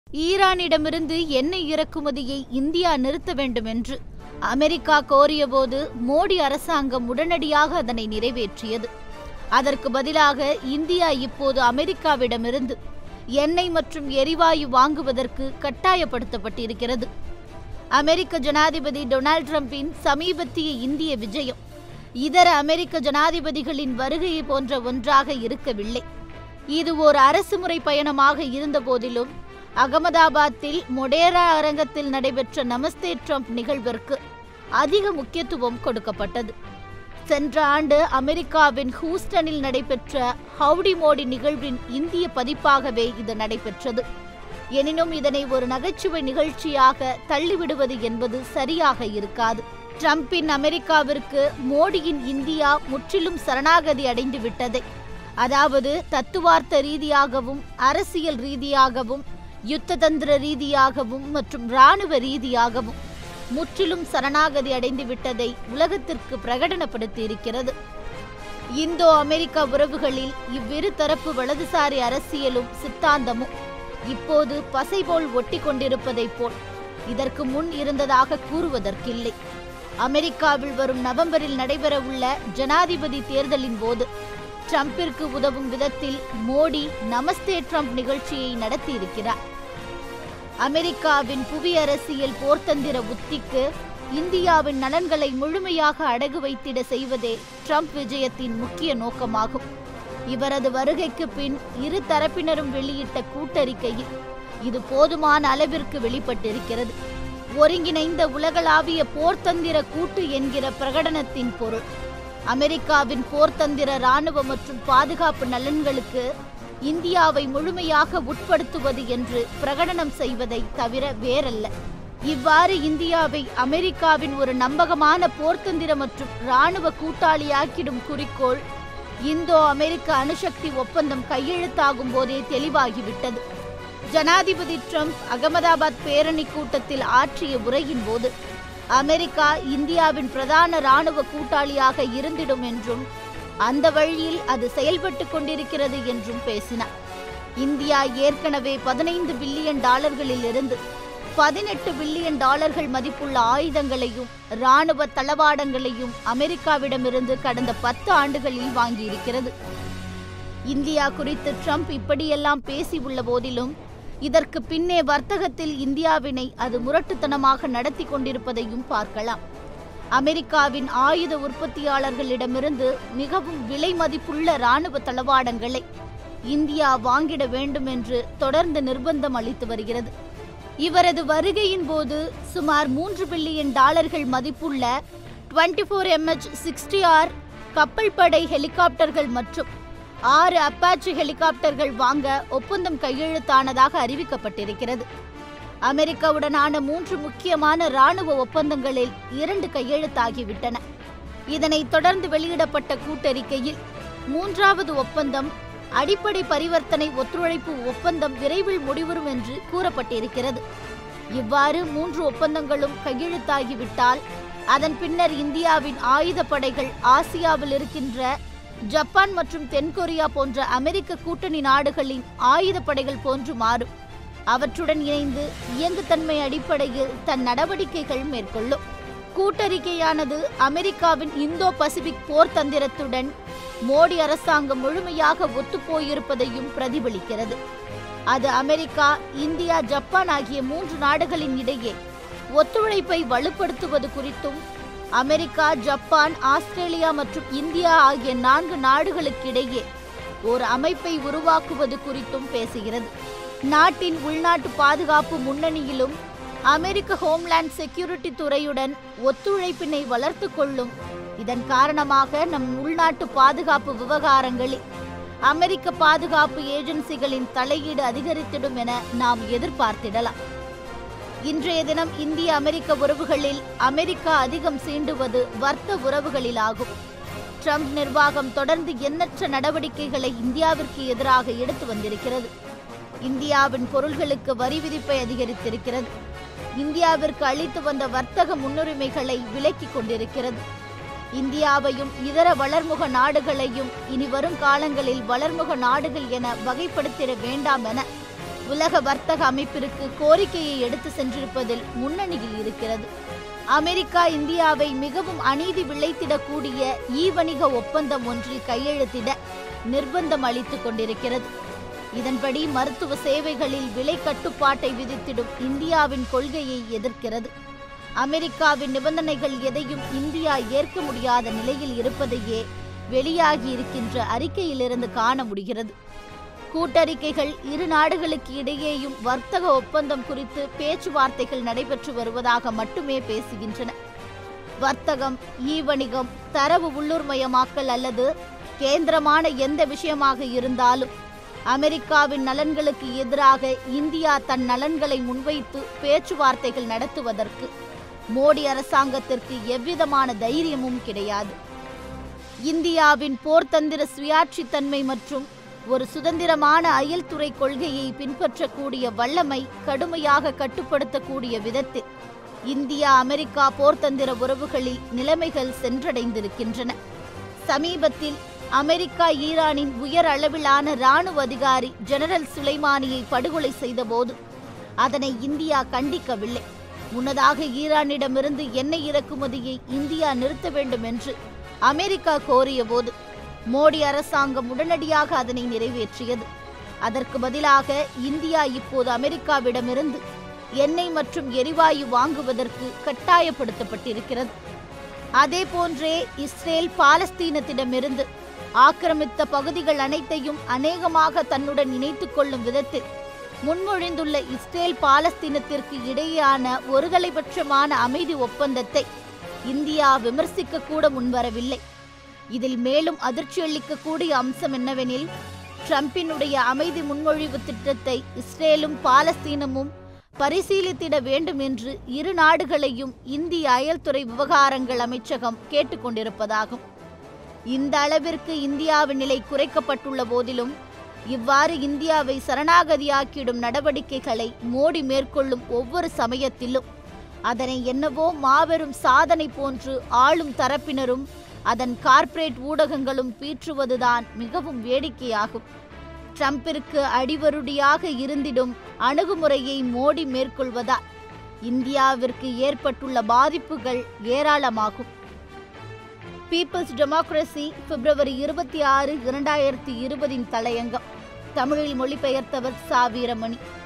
ஈரானிடமிருந்து எண்ணெய் இறக்குமதியை இந்தியா நிறுத்த வேண்டும் என்று அமெரிக்கா கோரியபோது மோடி அரசாங்கம் உடனடியாக அதனை நிறைவேற்றியது அதற்கு பதிலாக இந்தியா இப்போது அமெரிக்காவிடமிருந்து எண்ணெய் மற்றும் எரிவாயு வாங்குவதற்கு கட்டாயப்படுத்தப்பட்டிருக்கிறது அமெரிக்க ஜனாதிபதி டொனால்ட் ட்ரம்பின் சமீபத்திய இந்திய விஜயம் இதர அமெரிக்க ஜனாதிபதிகளின் வருகையை போன்ற ஒன்றாக இருக்கவில்லை இது ஒரு அரசுமுறை பயணமாக இருந்தபோதிலும் அகமதாபாத்தில் மொடேரா அரங்கத்தில் நடைபெற்ற நமஸ்தே ட்ரம்ப் நிகழ்விற்கு அதிக முக்கியத்துவம் கொடுக்கப்பட்டது சென்ற ஆண்டு அமெரிக்காவின் ஹூஸ்டனில் நடைபெற்ற ஹவுடி மோடி நிகழ்வின் இந்திய பதிப்பாகவே இது நடைபெற்றது எனினும் இதனை ஒரு நகைச்சுவை நிகழ்ச்சியாக தள்ளிவிடுவது என்பது சரியாக இருக்காது ட்ரம்பின் அமெரிக்காவிற்கு மோடியின் இந்தியா முற்றிலும் சரணாகதி அடைந்து விட்டதை அதாவது தத்துவார்த்த ரீதியாகவும் அரசியல் ரீதியாகவும் யுத்த தந்திர ரீதியாகவும் மற்றும் இராணுவ ரீதியாகவும் முற்றிலும் சரணாகதி அடைந்து விட்டதை உலகத்திற்கு பிரகடனப்படுத்தியிருக்கிறது இந்தோ அமெரிக்கா உறவுகளில் இவ்விரு தரப்பு வலதுசாரி அரசியலும் சித்தாந்தமும் இப்போது பசை போல் ஒட்டி கொண்டிருப்பதைப் போல் இதற்கு முன் இருந்ததாக கூறுவதற்கில்லை அமெரிக்காவில் வரும் நவம்பரில் நடைபெறவுள்ள ஜனாதிபதி தேர்தலின் போது ட்ரம்பிற்கு உதவும் விதத்தில் மோடி நமஸ்தே ட்ரம்ப் நிகழ்ச்சியை நடத்தியிருக்கிறார் அமெரிக்காவின் புவி அரசியல் போர்த்தந்திர உத்திக்கு இந்தியாவின் நலன்களை முழுமையாக அடகு வைத்திட செய்வதே ட்ரம்ப் விஜயத்தின் முக்கிய நோக்கமாகும் இவரது வருகைக்கு பின் இரு தரப்பினரும் வெளியிட்ட கூட்டறிக்கையில் இது போதுமான அளவிற்கு வெளிப்பட்டிருக்கிறது ஒருங்கிணைந்த உலகளாவிய போர்த்தந்திர கூட்டு என்கிற பிரகடனத்தின் பொருள் அமெரிக்காவின் போர்த்தந்திர இராணுவ மற்றும் பாதுகாப்பு நலன்களுக்கு இந்தியாவை முழுமையாக உட்படுத்துவது என்று பிரகடனம் செய்வதை தவிர வேறல்ல இவ்வாறு இந்தியாவை அமெரிக்காவின் ஒரு நம்பகமான போர்த்தந்திர மற்றும் இராணுவ கூட்டாளியாக்கிடும் குறிக்கோள் இந்தோ அமெரிக்க அணுசக்தி ஒப்பந்தம் கையெழுத்தாகும் போதே தெளிவாகிவிட்டது ஜனாதிபதி ட்ரம்ப் அகமதாபாத் பேரணி கூட்டத்தில் ஆற்றிய உரையின் போது அமெரிக்கா இந்தியாவின் பிரதான இராணுவ கூட்டாளியாக இருந்திடும் என்றும் அந்த வழியில் அது செயல்பட்டு கொண்டிருக்கிறது என்றும் பேசினார் இந்தியா ஏற்கனவே பதினைந்து பில்லியன் டாலர்களில் இருந்து பதினெட்டு பில்லியன் டாலர்கள் மதிப்புள்ள ஆயுதங்களையும் இராணுவ தளவாடங்களையும் அமெரிக்காவிடமிருந்து கடந்த பத்து ஆண்டுகளில் வாங்கியிருக்கிறது இந்தியா குறித்து ட்ரம்ப் இப்படியெல்லாம் பேசி உள்ள போதிலும் இதற்கு பின்னே வர்த்தகத்தில் இந்தியாவினை அது முரட்டுத்தனமாக நடத்தி கொண்டிருப்பதையும் பார்க்கலாம் அமெரிக்காவின் ஆயுத உற்பத்தியாளர்களிடமிருந்து மிகவும் விலை மதிப்புள்ள இராணுவ தளவாடங்களை இந்தியா வாங்கிட வேண்டும் என்று தொடர்ந்து நிர்பந்தம் அளித்து வருகிறது இவரது வருகையின் போது சுமார் மூன்று பில்லியன் டாலர்கள் மதிப்புள்ள twenty four MH sixty R கப்பல் படை ஹெலிகாப்டர்கள் மற்றும் ஆறு அப்பாச்சி ஹெலிகாப்டர்கள் வாங்க ஒப்பந்தம் கையெழுத்தானதாக அறிவிக்கப்பட்டிருக்கிறது அமெரிக்காவுடனான மூன்று முக்கியமான இராணுவ ஒப்பந்தங்களில் இரண்டு கையெழுத்தாகிவிட்டன இதனைத் தொடர்ந்து வெளியிடப்பட்ட கூட்டறிக்கையில் மூன்றாவது ஒப்பந்தம் அடிப்படை பரிவர்த்தனை ஒத்துழைப்பு ஒப்பந்தம் விரைவில் முடிவுறும் என்று கூறப்பட்டிருக்கிறது இவ்வாறு மூன்று ஒப்பந்தங்களும் கையெழுத்தாகிவிட்டால் அதன் பின்னர் இந்தியாவின் ஆயுதப்படைகள் ஆசியாவில் இருக்கின்ற ஜப்பான் மற்றும் தென்கொரியா போன்ற அமெரிக்க கூட்டணி நாடுகளின் ஆயுதப்படைகள் போன்று மாறும் அவற்றுடன் இணைந்து இயங்குத்தன்மை அடிப்படையில் தன் நடவடிக்கைகள் மேற்கொள்ளும் கூட்டறிக்கையானது அமெரிக்காவின் இந்தோ பசிபிக் போர் தந்திரத்துடன் மோடி அரசாங்கம் முழுமையாக ஒத்துப்போயிருப்பதையும் பிரதிபலிக்கிறது அது அமெரிக்கா இந்தியா ஜப்பான் ஆகிய மூன்று நாடுகளின் இடையே ஒத்துழைப்பை வலுப்படுத்துவது குறித்தும் அமெரிக்கா ஜப்பான் ஆஸ்திரேலியா மற்றும் இந்தியா ஆகிய நான்கு நாடுகளுக்கிடையே ஒரு அமைப்பை உருவாக்குவது குறித்தும் பேசுகிறது நாட்டின் உள்நாட்டு பாதுகாப்பு முன்னணியிலும் அமெரிக்க ஹோம்லேண்ட் செக்யூரிட்டி துறையுடன் ஒத்துழைப்பினை வளர்த்து கொள்ளும் இதன் காரணமாக நம் உள்நாட்டு பாதுகாப்பு விவகாரங்களில் அமெரிக்க பாதுகாப்பு ஏஜென்சிகளின் தலையீடு அதிகரித்திடும் என நாம் எதிர்பார்த்திடலாம் இன்றைய தினம் இந்திய அமெரிக்க உறவுகளில் அமெரிக்கா அதிகம் சீண்டுவது வர்த்த உறவுகளிலாகும் ட்ரம்ப் நிர்வாகம் தொடர்ந்து எண்ணற்ற நடவடிக்கைகளை இந்தியாவிற்கு எதிராக எடுத்து வந்திருக்கிறது இந்தியாவின் பொருள்களுக்கு வரி விதிப்பை அதிகரித்திருக்கிறது இந்தியாவிற்கு அளித்து வந்த வர்த்தக முன்னுரிமைகளை விலக்கிக் கொண்டிருக்கிறது இந்தியாவையும் இதர வளர்முக நாடுகளையும் இனி வரும் காலங்களில் வளர்முக நாடுகள் என வகைப்படுத்திட வேண்டாம் என உலக வர்த்தக அமைப்பிற்கு கோரிக்கையை எடுத்து சென்றிருப்பதில் முன்னணியில் இருக்கிறது அமெரிக்கா இந்தியாவை மிகவும் அநீதி விளைத்திடக்கூடிய ஈ வணிக ஒப்பந்தம் ஒன்றில் கையெழுத்திட நிர்பந்தம் அளித்துக் கொண்டிருக்கிறது இதன்படி மருத்துவ சேவைகளில் விலை கட்டுப்பாட்டை விதித்திடும் இந்தியாவின் கொள்கையை எதிர்க்கிறது அமெரிக்காவின் நிபந்தனைகள் எதையும் இந்தியா ஏற்க முடியாத நிலையில் இருப்பதையே வெளியாகி இருக்கின்ற அறிக்கையிலிருந்து காண முடிகிறது கூட்டறிக்கைகள் இரு நாடுகளுக்கு இடையேயும் வர்த்தக ஒப்பந்தம் குறித்து பேச்சுவார்த்தைகள் நடைபெற்று வருவதாக மட்டுமே பேசுகின்றன வர்த்தகம் ஈ வணிகம் தரவு உள்ளூர்மயமாக்கல் அல்லது கேந்திரமான எந்த விஷயமாக இருந்தாலும் அமெரிக்காவின் நலன்களுக்கு எதிராக இந்தியா தன் நலன்களை முன்வைத்து பேச்சுவார்த்தைகள் நடத்துவதற்கு மோடி அரசாங்கத்திற்கு எவ்விதமான தைரியமும் கிடையாது இந்தியாவின் போர்த்தந்திர சுயாட்சித்தன்மை மற்றும் ஒரு சுதந்திரமான அயல்துறை கொள்கையை பின்பற்றக்கூடிய வல்லமை கடுமையாக கட்டுப்படுத்தக்கூடிய விதத்தில் இந்தியா அமெரிக்கா போர்த்தந்திர உறவுகளில் நிலைமைகள் சென்றடைந்திருக்கின்றன சமீபத்தில் அமெரிக்கா ஈரானின் உயர் அளவிலான இராணுவ அதிகாரி ஜெனரல் சுலைமானியை படுகொலை செய்தபோது அதனை இந்தியா கண்டிக்கவில்லை முன்னதாக ஈரானிடமிருந்து எண்ணெய் இறக்குமதியை இந்தியா நிறுத்த வேண்டும் என்று அமெரிக்கா கோரியபோது மோடி அரசாங்கம் உடனடியாக அதனை நிறைவேற்றியது அதற்கு பதிலாக இந்தியா இப்போது அமெரிக்காவிடமிருந்து எண்ணெய் மற்றும் எரிவாயு வாங்குவதற்கு கட்டாயப்படுத்தப்பட்டிருக்கிறது அதேபோன்றே இஸ்ரேல் பாலஸ்தீனத்திடமிருந்து ஆக்கிரமித்த பகுதிகள் அனைத்தையும் அநேகமாக தன்னுடன் இணைத்துக் கொள்ளும் விதத்தில் முன்மொழிந்துள்ள இஸ்ரேல் பாலஸ்தீனத்திற்கு இடையேயான ஒருதலைபட்சமான அமைதி ஒப்பந்தத்தை இந்தியா விமர்சிக்க கூட முன்வரவில்லை இதில் மேலும் அதிர்ச்சியளிக்கக்கூடிய அம்சம் என்னவெனில் ட்ரம்பினுடைய அமைதி முன்மொழிவு திட்டத்தை இஸ்ரேலும் பாலஸ்தீனமும் பரிசீலித்திட வேண்டும் என்று இரு நாடுகளையும் இந்திய அயல்துறை விவகாரங்கள் அமைச்சகம் கேட்டுக்கொண்டிருப்பதாகும் இந்த அளவிற்கு இந்தியாவின் நிலை குறைக்கப்பட்டுள்ள போதிலும் இவ்வாறு இந்தியாவை சரணாகதியாக்கிடும் நடவடிக்கைகளை மோடி மேற்கொள்ளும் ஒவ்வொரு சமயத்திலும் அதனை என்னவோ மாபெரும் சாதனை போன்று ஆளும் தரப்பினரும் அதன் கார்ப்பரேட் ஊடகங்களும் பீற்றுவதுதான் மிகவும் வேடிக்கையாகும் ட்ரம்பிற்கு அடிவருடியாக இருந்திடும் அணுகுமுறையை மோடி மேற்கொள்வதால் இந்தியாவிற்கு ஏற்பட்டுள்ள பாதிப்புகள் ஏராளமாகும் பீப்புள்ஸ் டெமோக்ரஸி பிப்ரவரி இருபத்தி ஆறு இரண்டாயிரத்தி இருபதின் தலையங்கம் தமிழில் மொழிபெயர்த்தவர் சா வீரமணி